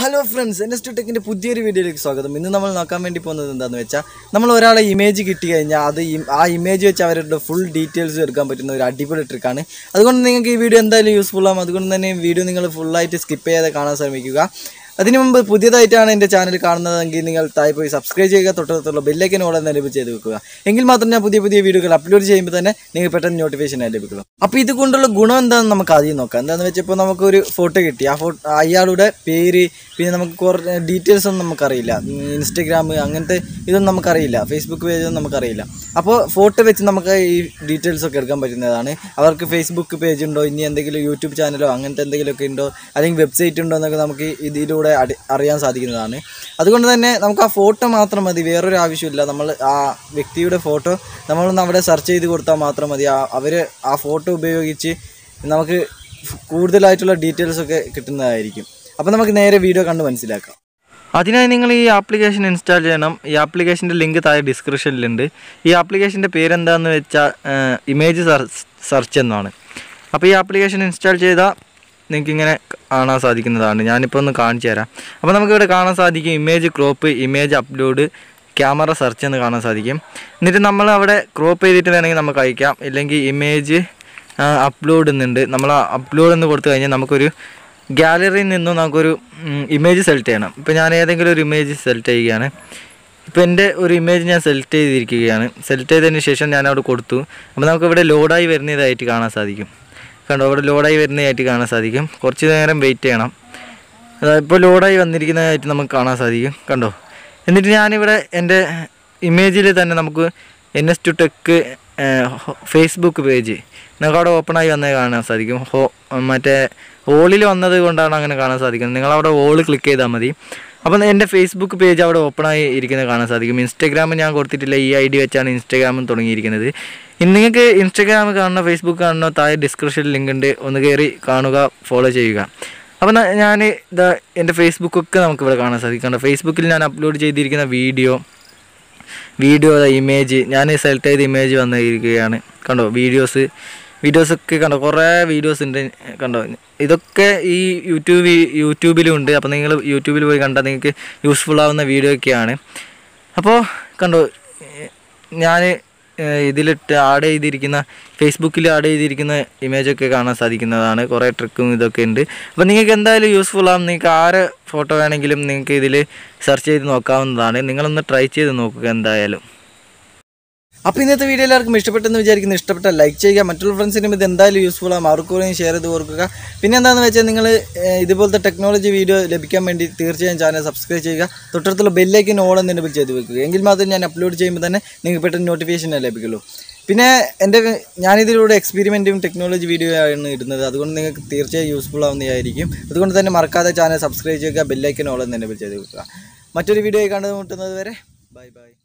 hello friends N S two ടെക്കിൻ്റെ പുതിയൊരു വീഡിയോയിലേക്ക് സ്വാഗതം ഇന്ന് നമ്മൾ നോക്കാൻ വേണ്ടി പോകുന്നത് എന്താണെന്ന് വെച്ചാൽ നമ്മൾ ഒരാളെ ഇമേജ് കിട്ടി കഴിഞ്ഞാൽ അത് ഈ- ആ ഇമേജ് വെച്ച് അവരുടെ ഫുൾ ഡീറ്റെയിൽസ് എടുക്കാൻ പറ്റുന്ന ഒരു അടിപൊളി ട്രിക്കാണ് അതുകൊണ്ട് നിങ്ങൾക്ക് ഈ വീഡിയോ എന്തായാലും യൂസ്ഫുൾ ആകും അതുകൊണ്ട് തന്നെ ഈ വീഡിയോ നിങ്ങൾ ഫുള്ളായിട്ട് സ്കിപ്പ് ചെയ്യാതെ കാണാൻ ശ്രമിക്കുക അതിനു മുമ്പ് പുതിയതായിട്ടാണ് എൻ്റെ ചാനൽ കാണുന്നതെങ്കിൽ നിങ്ങൾ താഴെ പോയി സബ്സ്ക്രൈബ് ചെയ്യുക തൊട്ടടുത്തുള്ള ബെല്ലൈക്കൻ ഓളെ എനേബിൾ ചെയ്ത് വെക്കുക എങ്കിൽ മാത്രം ഞാൻ പുതിയ പുതിയ വീഡിയോകൾ അപ്ലോഡ് ചെയ്യുമ്പോൾ തന്നെ നിങ്ങൾക്ക് പെട്ടെന്ന് നോട്ടിഫിക്കേഷൻ ലഭിക്കുള്ളൂ അപ്പോൾ ഇത് കൊണ്ടുള്ള ഗുണം എന്താണെന്ന് നമുക്ക് ആദ്യം നോക്കാം എന്താണെന്ന് വെച്ചപ്പോൾ നമുക്കൊരു ഫോട്ടോ കിട്ടി ആ ഫോട്ടോ അയാളുടെ പേര് പിന്നെ നമുക്ക് കുറേ ഡീറ്റെയിൽസ് ഒന്നും നമുക്കറിയില്ല ഉം, ഇൻസ്റ്റഗ്രാം അങ്ങനത്തെ ഇതൊന്നും നമുക്കറിയില്ല ഫേസ്ബുക്ക് പേജ് ഒന്നും നമുക്കറിയില്ല അപ്പോൾ ഫോട്ടോ വെച്ച് നമുക്ക് ഈ ഡീറ്റെയിൽസ് ഒക്കെ എടുക്കാൻ പറ്റുന്നതാണ് അവർക്ക് ഫേസ്ബുക്ക് പേജ് ഉണ്ടോ ഇനി എന്തെങ്കിലും യൂട്യൂബ് ചാനലോ അങ്ങനത്തെ എന്തെങ്കിലുമൊക്കെ ഉണ്ടോ അല്ലെങ്കിൽ വെബ്സൈറ്റ് ഉണ്ടോ എന്നൊക്കെ നമുക്ക് ഇതിലൂടെ അടി അറിയാൻ സാധിക്കുന്നതാണ് അതുകൊണ്ട് തന്നെ നമുക്ക് ആ ഫോട്ടോ മാത്രം മതി വേറൊരു ആവശ്യമില്ല നമ്മൾ ആ വ്യക്തിയുടെ ഫോട്ടോ നമ്മളൊന്ന് അവിടെ സെർച്ച് ചെയ്ത് കൊടുത്താൽ മാത്രം മതി അവർ ആ ഫോട്ടോ ഉപയോഗിച്ച് നമുക്ക് കൂടുതലായിട്ടുള്ള ഡീറ്റെയിൽസ് ഒക്കെ കിട്ടുന്നതായിരിക്കും അപ്പോൾ നമുക്ക് നേരെ വീഡിയോ കണ്ട് മനസ്സിലാക്കാം അതിനായി നിങ്ങൾ ഈ ആപ്ലിക്കേഷൻ ഇൻസ്റ്റാൾ ചെയ്യണം ഈ ആപ്ലിക്കേഷൻ്റെ ലിങ്ക് താഴെ ഡിസ്ക്രിപ്ഷനിലുണ്ട് ഈ ആപ്ലിക്കേഷൻ്റെ പേരെന്താണെന്ന് വെച്ചാൽ ഇമേജ് സെർച്ച് എന്നാണ് അപ്പോൾ ഈ ആപ്ലിക്കേഷൻ ഇൻസ്റ്റാൾ ചെയ്താൽ നിങ്ങൾക്ക് ഇങ്ങനെ കാണാൻ സാധിക്കുന്നതാണ് ഞാനിപ്പോൾ ഒന്ന് കാണിച്ചു തരാം അപ്പോൾ നമുക്കിവിടെ കാണാൻ സാധിക്കും image crop image upload camera search എന്ന് കാണാൻ സാധിക്കും എന്നിട്ട് നമ്മൾ അവിടെ ക്രോപ്പ് ചെയ്തിട്ട് വേണമെങ്കിൽ നമുക്ക് അയക്കാം ഇല്ലെങ്കിൽ ഇമേജ് അപ്ലോഡ് എന്നുണ്ട് നമ്മൾ അപ്ലോഡ് എന്ന് കൊടുത്തു കഴിഞ്ഞാൽ നമുക്കൊരു ഗാലറിയിൽ നിന്നും നമുക്കൊരു ഇമേജ് സെലക്ട് ചെയ്യണം ഇപ്പോൾ ഞാൻ ഏതെങ്കിലും ഒരു ഇമേജ് സെലക്ട് ചെയ്യുകയാണ് ഇപ്പോൾ എൻ്റെ ഒരു ഇമേജ് ഞാൻ സെലക്ട് ചെയ്തിരിക്കുകയാണ് സെലക്ട് ചെയ്തതിന് ശേഷം ഞാൻ അവിടെ കൊടുത്തു അപ്പോൾ നമുക്ക് ഇവിടെ ലോഡായി വരുന്നതായിട്ട് കാണാൻ സാധിക്കും കണ്ടോ ഇവിടെ ലോഡായി വരുന്നതായിട്ട് കാണാൻ സാധിക്കും കുറച്ച് നേരം വെയിറ്റ് ചെയ്യണം അതായത് ഇപ്പോൾ ലോഡായി വന്നിരിക്കുന്നതായിട്ട് നമുക്ക് കാണാൻ സാധിക്കും കണ്ടോ എന്നിട്ട് ഞാനിവിടെ എൻ്റെ ഇമേജിൽ തന്നെ നമുക്ക് N S two tech Facebook page നിങ്ങൾക്ക് അവിടെ ഓപ്പണായി വന്നത് കാണാൻ സാധിക്കും ഹോ മറ്റേ ഹോളിൽ വന്നത് കൊണ്ടാണ് അങ്ങനെ കാണാൻ സാധിക്കുന്നത് നിങ്ങൾ അവിടെ ഹോൾ ക്ലിക്ക് ചെയ്താൽ മതി അപ്പം എൻ്റെ ഫേസ്ബുക്ക് പേജ് അവിടെ ഓപ്പണായി ഇരിക്കുന്നത് കാണാൻ സാധിക്കും ഇൻസ്റ്റാഗ്രാം ഞാൻ കൊടുത്തിട്ടില്ല ഈ ഐ ഡി വെച്ചാണ് ഇൻസ്റ്റാഗ്രാമും തുടങ്ങിയിരിക്കുന്നത് ഇനി നിങ്ങൾക്ക് ഇൻസ്റ്റാഗ്രാം കാണണോ ഫേസ്ബുക്ക് കാണണോ താഴെ ഡിസ്ക്രിപ്ഷനിൽ ലിങ്ക് ഉണ്ട് ഒന്ന് കയറി കാണുക ഫോളോ ചെയ്യുക അപ്പം ഞാൻ ഇതാ എൻ്റെ ഫേസ്ബുക്കൊക്കെ നമുക്ക് ഇവിടെ കാണാൻ സാധിക്കും കണ്ടോ ഫേസ്ബുക്കിൽ ഞാൻ അപ്ലോഡ് ചെയ്തിരിക്കുന്ന വീഡിയോ വീഡിയോ ഇമേജ് ഞാൻ സെലക്ട് ചെയ്ത ഇമേജ് വന്നിരിക്കുകയാണ് കണ്ടോ വീഡിയോസ് വീഡിയോസൊക്കെ കണ്ടോ കുറേ വീഡിയോസ് ഉണ്ട് കണ്ടോ ഇതൊക്കെ ഈ യൂട്യൂബ് യൂട്യൂബിലും ഉണ്ട് അപ്പോൾ നിങ്ങൾ യൂട്യൂബിൽ പോയി കണ്ടാൽ നിങ്ങൾക്ക് യൂസ്ഫുൾ ആവുന്ന വീഡിയോ ഒക്കെയാണ് അപ്പോൾ കണ്ടോ ഞാൻ ഇതിലിട്ട് ആഡ് ചെയ്തിരിക്കുന്ന ഫേസ്ബുക്കിൽ ആഡ് ചെയ്തിരിക്കുന്ന ഇമേജൊക്കെ കാണാൻ സാധിക്കുന്നതാണ് കുറേ ട്രിക്കും ഇതൊക്കെ ഉണ്ട് അപ്പോൾ നിങ്ങൾക്ക് എന്തായാലും യൂസ്ഫുൾ ആവും നിങ്ങൾക്ക് ആരെ ഫോട്ടോ വേണമെങ്കിലും നിങ്ങൾക്ക് ഇതിൽ സെർച്ച് ചെയ്ത് നോക്കാവുന്നതാണ് നിങ്ങളൊന്ന് ട്രൈ ചെയ്ത് നോക്കുക എന്തായാലും അപ്പോൾ ഇന്നത്തെ വീഡിയോ എല്ലാവർക്കും ഇഷ്ടപ്പെട്ടെന്ന് വിചാരിക്കുന്നു ഇഷ്ടപ്പെട്ട ലൈക്ക് ചെയ്യുക മറ്റുള്ള ഫ്രണ്ട്സിനും ഇത് എന്തായാലും യൂസ്ഫുൾ ആകും അവർക്ക് കൂടെ ഷെയർ ചെയ്ത് കൊടുക്കുക പിന്നെ എന്താണെന്ന് വെച്ചാൽ നിങ്ങൾ ഇതുപോലത്തെ ടെക്നോളജി വീഡിയോ ലഭിക്കാൻ വേണ്ടി തീർച്ചയായും ചാനൽ സബ്സ്ക്രൈബ് ചെയ്യുക തൊട്ടടുത്തുള്ള ബെല്ലേക്ക് ഓൾ എന്നെബിൾ ചെയ്ത് വെക്കുക എങ്കിൽ മാത്രമേ ഞാൻ അപ്ലോഡ് ചെയ്യുമ്പോൾ തന്നെ നിങ്ങൾക്ക് പെട്ടെന്ന് നോട്ടിഫിക്കേഷൻ ലഭിക്കുള്ളൂ പിന്നെ എൻ്റെ ഞാനിതിലൂടെ എക്സ്പെരിമെൻറ്റും ടെക്നോളജി വീഡിയോ ആണ് ഇടുന്നത് അതുകൊണ്ട് നിങ്ങൾക്ക് തീർച്ചയായും യൂസ്ഫുൾ ആവുന്നതായിരിക്കും അതുകൊണ്ട് തന്നെ മറക്കാതെ ചാനൽ സബ്സ്ക്രൈബ് ചെയ്യുക ബെല്ലൈക്കൻ ഓൾ എന്നെബിൾ ചെയ്ത് വെക്കുക മറ്റൊരു വീഡിയോ കാണുന്നത് മുട്ടുന്നത് വരെ ബൈ ബൈ